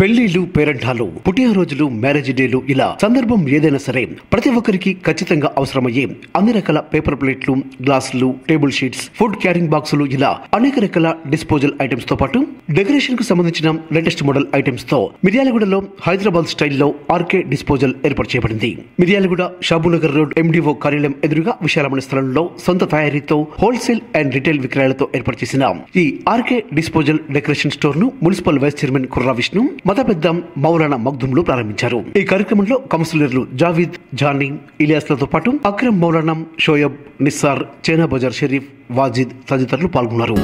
పెళ్లిళ్లు పేరంటాలు పుట్టినరోజులు మ్యారేజ్ డేలు ఇలా సందర్భం ఏదైనా సరే ప్రతి ఒక్కరికి ఖచ్చితంగా అవసరమయ్యే అన్ని రకాల పేపర్ ప్లేట్లు గ్లాసులు టేబుల్ షీట్స్ ఫుడ్ క్యారింగ్ బాక్సులు ఇలా అనేక రకాల డిస్పోజల్ ఐటమ్స్ తో పాటు డెకరేషన్ కు సంబంధించిన లేటెస్ట్ మోడల్ ఐటమ్స్ తో మిర్యాలగూడలో హైదరాబాద్ స్టైల్లో ఆర్కే డిస్పోజల్ ఏర్పాటు చేయబడింది మిర్యాలగూడ షాబునగర్ రోడ్ ఎండిఓ కార్యాలయం ఎదురుగా విశాలమైన స్థలంలో సొంత తయారీతో హోల్సేల్ అండ్ రిటైల్ విక్రయాలతో ఏర్పాటు చేసిన ఈ ఆర్కే డిస్పోజల్ డెకరేషన్ స్టోర్ ను municipal vice chairman Kurra Vishnu మత పెద్ద మౌలానా మగ్దుంలు ప్రారంభించారు ఈ కార్యక్రమంలో కౌన్సిలర్లు జావీద్ జానీ ఇలియాస్లతో పాటు అక్రమ్ మౌలానా షోయబ్ నిస్సార్ చైనా బజార్ షరీఫ్ వాజిద్ తదితరులు పాల్గొన్నారు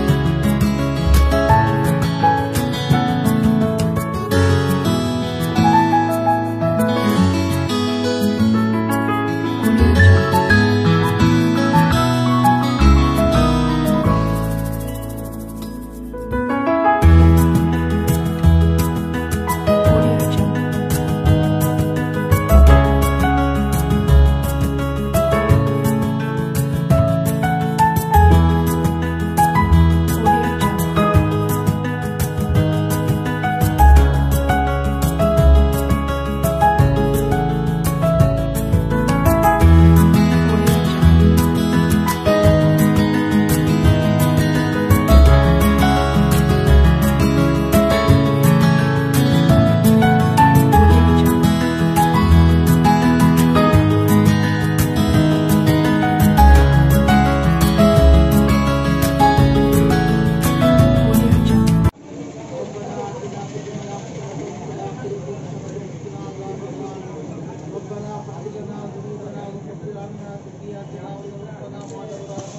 ربنا اغفر لنا ذنوبنا وكفر عنا سيئاتنا وتوفنا مع الابرار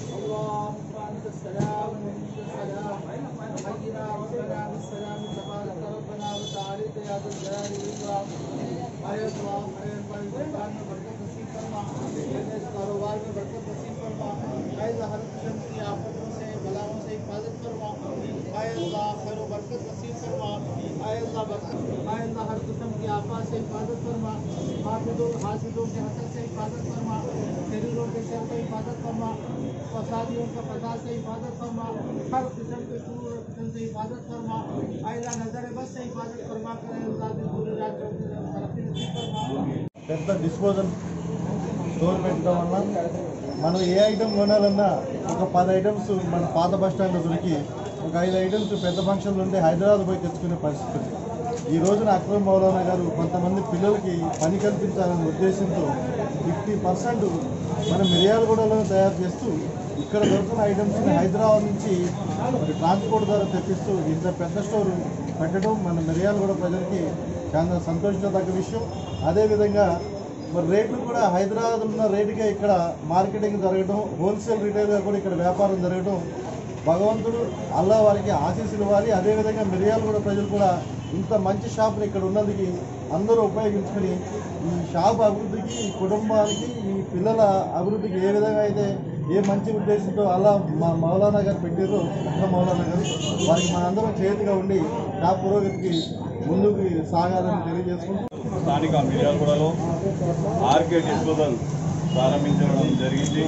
اللهم انت السلام ومنك السلام حينا ربنا بالسلام تبارك ربنا وتعالى يا ذا الجلال والاكرام اے اللہ اے بھائی زبان میں برکت نصیب فرما اے اس کاروبار میں برکت نصیب فرما اے ہر قسم کی آفتوں سے بلاؤں سے حفاظت فرما اے اللہ خیر و برکت نصیب فرما اے اللہ برکت اے اللہ ہر قسم کی آفات سے حفاظت فرما حافظوں حاسدوں کے حسد سے حفاظت فرما شریروں کے شر سے حفاظت فرما فسادیوں کا فساد سے حفاظت فرما ہر قسم کے شرور و فتن سے حفاظت فرما اے اللہ نظر بس سے حفاظت فرما کرے اللہ دل پورے راجوں کے ترقی نصیب فرما పెద్ద డిస్పోజల్ స్టోర్ పెట్టడం వల్ల మనం ఏ ఐటమ్ కొనాలన్నా ఒక పది ఐటమ్స్ మన పాత బస్ స్టాండ్లో దొరికి ఒక ఐదు ఐటమ్స్ పెద్ద ఫంక్షన్లు ఉంటే హైదరాబాద్ పోయి తెచ్చుకునే పరిస్థితి ఉంది. ఈ రోజున అక్రమ్ మౌలానా గారు కొంతమంది పిల్లలకి పని కల్పించాలనే ఉద్దేశంతో ఫిఫ్టీ పర్సెంట్ మన మిర్యాలగూడలో తయారు చేస్తూ ఇక్కడ దొరుకుతున్న ఐటమ్స్ని హైదరాబాద్ నుంచి మరి ట్రాన్స్పోర్ట్ ద్వారా తెప్పిస్తూ ఇంత పెద్ద స్టోర్ పెట్టడం మన మిర్యాలగూడ ప్రజలకి చాలా సంతోషించదగ్గ విషయం అదేవిధంగా మరి రేట్లు కూడా హైదరాబాద్ ఉన్న రేటుకే ఇక్కడ మార్కెటింగ్ జరగడం హోల్సేల్ రిటైల్గా కూడా ఇక్కడ వ్యాపారం జరగడం భగవంతుడు అల్లా వారికి ఆశీస్సులు ఇవ్వాలి అదేవిధంగా మిరియాలు కూడా ప్రజలు కూడా ఇంత మంచి షాపులు ఇక్కడ ఉన్నందుకు అందరూ ఉపయోగించుకొని ఈ షాప్ అభివృద్ధికి ఈ కుటుంబానికి ఈ పిల్లల అభివృద్ధికి ఏ విధంగా అయితే ఏ మంచి ఉద్దేశంతో అలా మా మౌలానా గారు పెట్టారో అక్క మౌలానా గారు వారికి మనందరం చేతిగా ఉండి షాప్ పురోగతికి ముందుకు సాగాలని తెలియజేసుకుంటూ స్థానిక మిర్యాలగూడలో ఆర్కే డిస్పోజల్ ప్రారంభించడం జరిగింది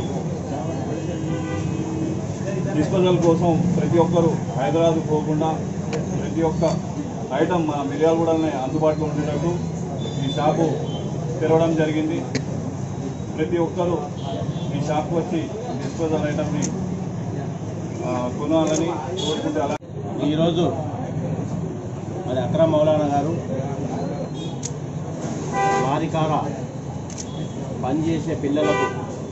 డిస్పోజల్ కోసం ప్రతి ఒక్కరూ హైదరాబాద్ పోకుండా ప్రతి ఒక్క ఐటమ్ మన మిర్యాలగూడలోనే అందుబాటులో ఉండేటట్టు ఈ షాపు తెరవడం జరిగింది ప్రతి ఒక్కరూ ఈ షాప్కి వచ్చి డిస్పోజల్ ఐటమ్ని ఆ, కొనాలని కోరుకుంటే అలా ఈరోజు మరి అక్రమ్ మౌలానా గారు వారికార పనిచేసే పిల్లలకు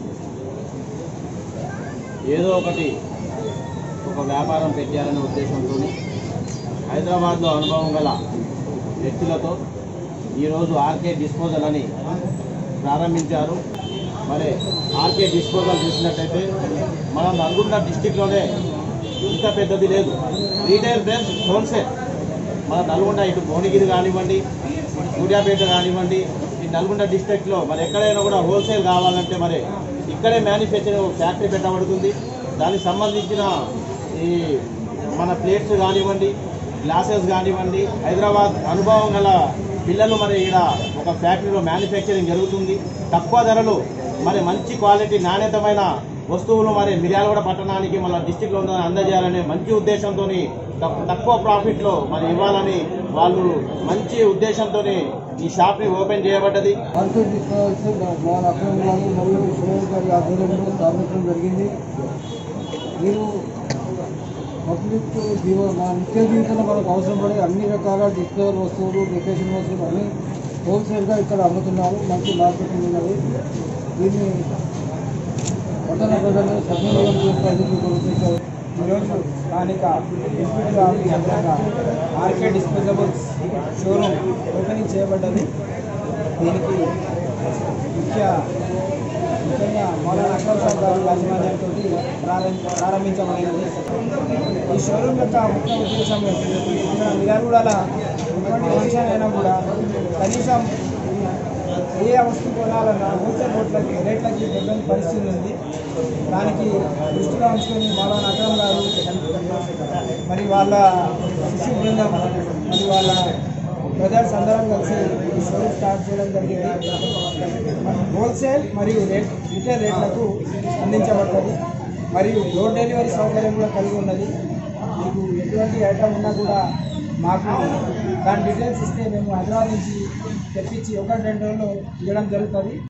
ఏదో ఒకటి ఒక వ్యాపారం పెట్టారనే ఉద్దేశంతో హైదరాబాద్లో అనుభవం గల వ్యక్తులతో ఈరోజు ఆర్కే డిస్పోజల్ అని ప్రారంభించారు మరి ఆర్కే డిస్పోజల్ చూసినట్టయితే మనం నల్గొండ డిస్టిక్లోనే ఇంత పెద్దది లేదు రీటైల్ బ్రాంచ్ హోల్సేల్ మన నల్గొండ ఇటు భువనగిరి కానివ్వండి సూర్యాపేట కానివ్వండి ఈ నల్గొండ డిస్ట్రిక్ట్లో మరి ఎక్కడైనా కూడా హోల్సేల్ కావాలంటే మరి ఇక్కడే మ్యానుఫ్యాక్చరింగ్ ఫ్యాక్టరీ పెట్టబడుతుంది దానికి సంబంధించిన ఈ మన ప్లేట్స్ కానివ్వండి గ్లాసెస్ కానివ్వండి హైదరాబాద్ అనుభవం గల పిల్లలు మరి ఇక్కడ ఒక ఫ్యాక్టరీలో మ్యానుఫ్యాక్చరింగ్ జరుగుతుంది తక్కువ ధరలు మరి మంచి క్వాలిటీ నాణ్యతమైన వస్తువులు మరి మిర్యాలగూడ పట్టణానికి మన డిస్టిక్లో ఉన్న అందజేయాలనే మంచి ఉద్దేశంతో తక్కువ ప్రాఫిట్లో మరి ఇవ్వాలని వాళ్ళు మంచి ఉద్దేశంతో ఈ షాప్ని ఓపెన్ చేయబడ్డది మార్కెట్ తీసుకోవాల్సి మా అక్రమ గారు మరియు షోర్ గారి ఆధ్వర్యంలో స్థాపించడం జరిగింది మీరు పబ్లిక్ జీవ మా నిత్య జీవితంలో మనకు అవసరం పడే అన్ని రకాల డిస్పోజల్ వస్తువులు డెకరేషన్ వస్తువులు అన్ని హోల్సేల్గా ఇక్కడ అమ్ముతున్నారు మంచి మార్కెటింగ్ ఉన్నది దీన్ని పట్టణ ప్రజలు సద్వినియోగం చేసుకోవాలని కోరుకుంటారు ఈరోజు స్థానిక డిస్ప్యూటల్ ఆఫీస్ అంతగా ఆర్కే డిస్పోజబుల్స్ షోరూమ్ ఓపెనింగ్ చేయబడ్డది దీనికి ముఖ్య ముఖ్యంగా మౌలానా అక్బర్ సాబ్ గారి యాజమాన్యంతో ప్రారంభ ప్రారంభించబడినది ఈ షోరూమ్ యొక్క ముఖ్య ఉద్దేశం ఇక్కడ మిర్యాలగూడల ఎటువంటి ఫంక్షన్ అయినా కూడా కనీసం ఏ వస్తువు కొనాలన్నా హోల్సేల్ రేట్లకి రేట్లకి దొరకని పరిస్థితి ఉంది దానికి దృష్టిలో ఉంచుకొని మౌలానా అక్రమ్ గారు మరి వాళ్ళ శిశు బృందం మరి వాళ్ళ బ్రదర్స్ అందరం కలిసి ఈ షోరూమ్ స్టార్ట్ చేయడం జరిగింది హోల్సేల్ మరియు రేట్ రిటైల్ రేట్లకు అందించబడుతుంది మరియు డోర్ డెలివరీ సౌకర్యం కూడా కలిగి ఉన్నది మీకు ఎటువంటి ఐటమ్ ఉన్నా కూడా మాకు దాని డీటెయిల్స్ ఇస్తే మేము హైదరాబాద్ నుంచి తెప్పించి ఒకటి రెండు రోజుల్లో ఇవ్వడం జరుగుతుంది